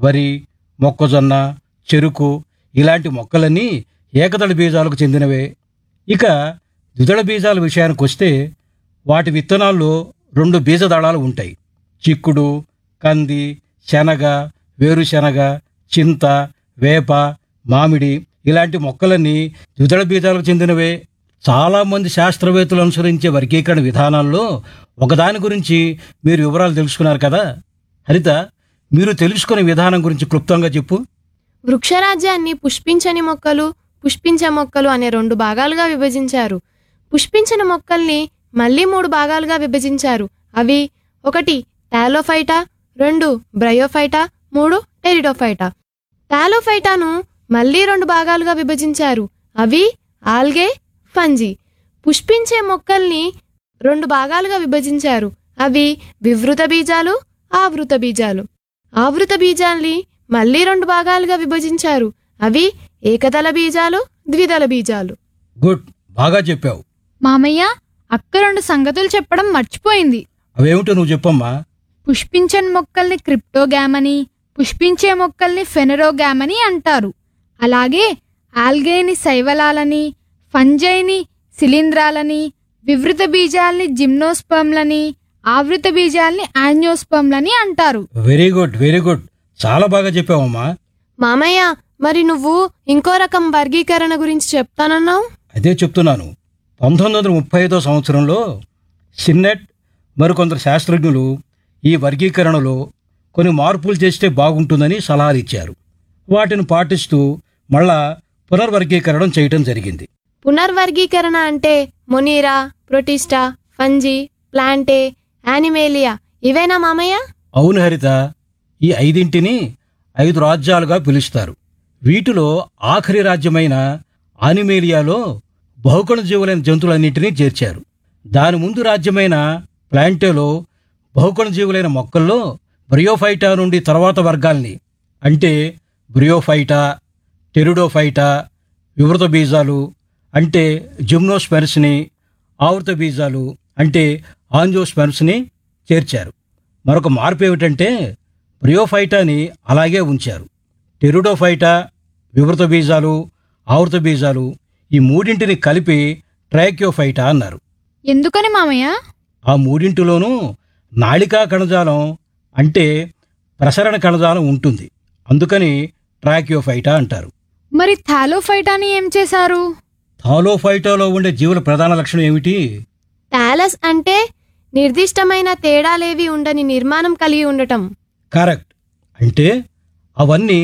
వరి మొక్కజొన్న చెరుకు ఇలాంటి మొక్కలన్నీ ఏకదళ బీజాలకు చెందినవే ఇక ద్విదళ బీజాల విషయానికి వస్తే వాటి విత్తనాల్లో రెండు బీజదళాలు ఉంటాయి చిక్కుడు కంది శనగ వేరుశనగ చింత వేప మామిడి ఇలాంటి మొక్కలన్నీ ద్విదళ బీజాలకు చెందినవే చాలామంది శాస్త్రవేత్తలు అనుసరించే వర్గీకరణ విధానాల్లో ఒకదాని గురించి మీరు వివరాలు తెలుసుకున్నారు కదా హరిత మీరు తెలుసుకునే విధానం గురించి క్లుప్తంగా చెప్పు వృక్షరాజ్యాన్ని పుష్పించని మొక్కలు పుష్పించే మొక్కలు అనే రెండు భాగాలుగా విభజించారు పుష్పించని మొక్కల్ని మళ్ళీ మూడు భాగాలుగా విభజించారు అవి ఒకటి టాలోఫైటా రెండు బ్రయోఫైటా మూడు టెరిడోఫైటా టాలోఫైటాను మళ్ళీ రెండు భాగాలుగా విభజించారు అవి ఆల్గే ఫంజి పుష్పించే మొక్కల్ని రెండు భాగాలుగా విభజించారు అవి వివృత బీజాలు ఆవృత బీజాలు ఆవృత బీజాల్ని మళ్ళీ రెండు భాగాలుగా విభజించారు అవి ఏకదళ బీజాలు ద్విదళ బీజాలు గుడ్ బాగా చెప్పావు మామయ్య అక్క రెండు సంగతులు చెప్పడం మర్చిపోయింది అవేమిటో నువ్వు చెప్పమ్మా పుష్పించని మొక్కల్ని క్రిప్టోగ్యామ్ అని పుష్పించే మొక్కల్ని ఫెనరోగ్యామ్ అని అంటారు అలాగే ఆల్గేని శైవలాలని ఫంజైని శిలీంధ్రాలని వివృత బీజాల్ని జిమ్నోస్పమ్లని ఆవృత బీజాల్ని ఆన్యోస్పమ్లని అంటారు వెరీ గుడ్ వెరీ గుడ్ చాలా బాగా చెప్పావమ్మా మామయ్య మరి నువ్వు ఇంకో రకం వర్గీకరణ గురించి చెప్తానన్నావు అదే చెప్తున్నాను పంతొమ్మిది వందల ముప్పై ఐదో సంవత్సరంలో సిన్నెట్ మరికొందరు శాస్త్రజ్ఞులు ఈ వర్గీకరణలో కొన్ని మార్పులు చేస్తే బాగుంటుందని సలహాలు ఇచ్చారు వాటిని పాటిస్తూ మళ్ళా పునర్వర్గీకరణం చేయటం జరిగింది పునర్వర్గీకరణ అంటే Monera Protista Fungi Plantae Animalia ఇవేనా మామయ్య అవును హరిత ఈ ఐదింటిని ఐదు రాజ్యాలుగా పిలుస్తారు వీటిలో ఆఖరి రాజ్యమైన ఆనిమేలియాలో బహుకణ జీవులైన జంతువులన్నింటినీ చేర్చారు దాని ముందు రాజ్యమైన ప్లాంటేలో బహుకణ జీవులైన మొక్కల్లో బ్రియోఫైటా నుండి తర్వాత వర్గాల్ని అంటే బ్రియోఫైటా టెరిడోఫైటా వివృత బీజాలు అంటే జిమ్నోస్పెర్స్ని ఆవృత బీజాలు అంటే ఆంజోస్పెర్స్ని చేర్చారు మరొక మార్పు ఏమిటంటే బ్రియోఫైటాని అలాగే ఉంచారు టెరుడోఫైటా వివృత బీజాలు ఆవృత బీజాలు ఈ మూడింటిని కలిపి ట్రాక్యోఫైటా అన్నారు ఎందుకని మామయ్య ఆ మూడింటిలోనూ నాళికా కణజాలం అంటే ప్రసరణ కణజాలం ఉంటుంది అందుకని ట్రాక్యోఫైటా అంటారు మరి థాలోఫైటాని ఏం చేశారు థాలోఫైటాలో ఉండే జీవుల ప్రధాన లక్షణం ఏమిటి టాలస్ అంటే నిర్దిష్టమైన తేడాలేవి ఉండని నిర్మాణం కలిగి ఉండటం కరెక్ట్ అంటే అవన్నీ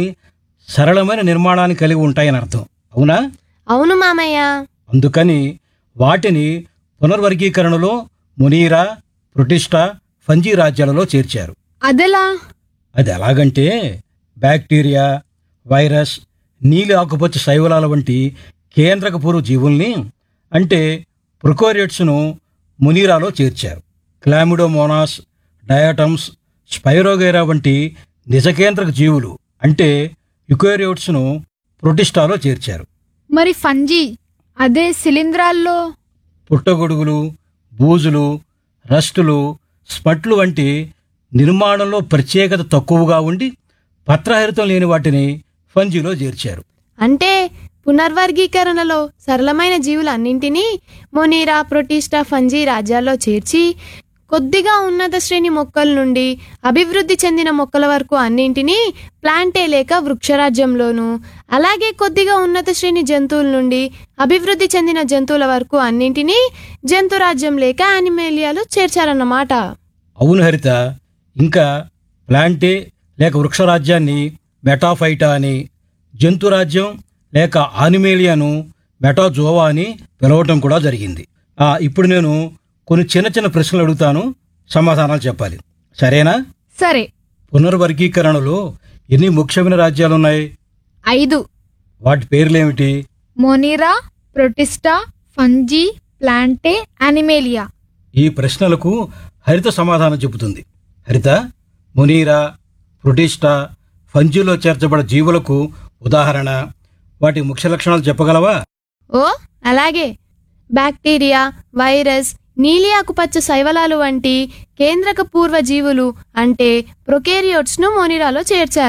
సరళమైన నిర్మాణాన్ని కలిగి ఉంటాయని అర్థం అవునా అవును మామయ్య అందుకని వాటిని పునర్వర్గీకరణలో మునీరా ప్రొటిస్టా ఫంజీ రాజ్యాలలో చేర్చారు అదెలా అది ఎలాగంటే బ్యాక్టీరియా వైరస్ నీలి ఆకుపచ్చ శైవలాల వంటి కేంద్రక పూర్వ జీవుల్ని అంటే ప్రొకోరియట్స్ను మునీరాలో చేర్చారు క్లామిడోమోనాస్ డయాటమ్స్ స్పైరోగైరా వంటి నిజకేంద్రక జీవులు అంటే యుకోరియోట్స్ను ప్రొటిస్టాలో చేర్చారు మరి ఫంజీ అదే శిలీంధ్రాల్లో పుట్టగొడుగులు బూజులు రస్టులు స్పట్లు వంటి నిర్మాణంలో ప్రత్యేకత తక్కువగా ఉండి పత్రహరితం లేని వాటిని ఫంజీలో చేర్చారు అంటే పునర్వర్గీకరణలో సరళమైన జీవులన్నింటినీ మొనీరా ప్రొటిస్టా ఫంజీ రాజ్యాల్లో చేర్చి కొద్దిగా ఉన్నత శ్రేణి మొక్కల నుండి అభివృద్ధి చెందిన మొక్కల వరకు అన్నింటినీ ప్లాంటే లేక వృక్షరాజ్యంలోను అలాగే కొద్దిగా ఉన్నత శ్రేణి జంతువుల నుండి అభివృద్ధి చెందిన జంతువుల వరకు అన్నింటినీ జంతురాజ్యం లేక యానిమేలియాలు చేర్చారన్నమాట అవును హరిత ఇంకా ప్లాంటే లేక వృక్షరాజ్యాన్ని మెటాఫైటా అని జంతురాజ్యం లేక ఆనిమేలియాను మెటాజోవా అని పిలవటం కూడా జరిగింది ఆ, ఇప్పుడు నేను కొన్ని చిన్న చిన్న ప్రశ్నలు అడుగుతాను సమాధానాలు చెప్పాలి సరేనా సరే పునర్వర్గీకరణలో ఎన్ని ముఖ్యమైన రాజ్యాలు ఉన్నాయి ఐదు వాటి పేర్లేమిటి Monera Protista Fungi Plantae Animalia ఈ ప్రశ్నలకు హరిత సమాధానం చెబుతుంది హరిత మునీరా ప్రొటిస్టా ఫంజీలో చేర్చబడ జీవులకు ఉదాహరణ వాటి ముఖ్య లక్షణాలు చెప్పగలవా ఓ అలాగే బ్యాక్టీరియా వైరస్ నీలి ఆకుపచ్చ శైవలాలు వంటి కేంద్రక పూర్వ జీవులు అంటే ప్రొకేరియోట్స్ ను మోనిరాలో చేర్చారు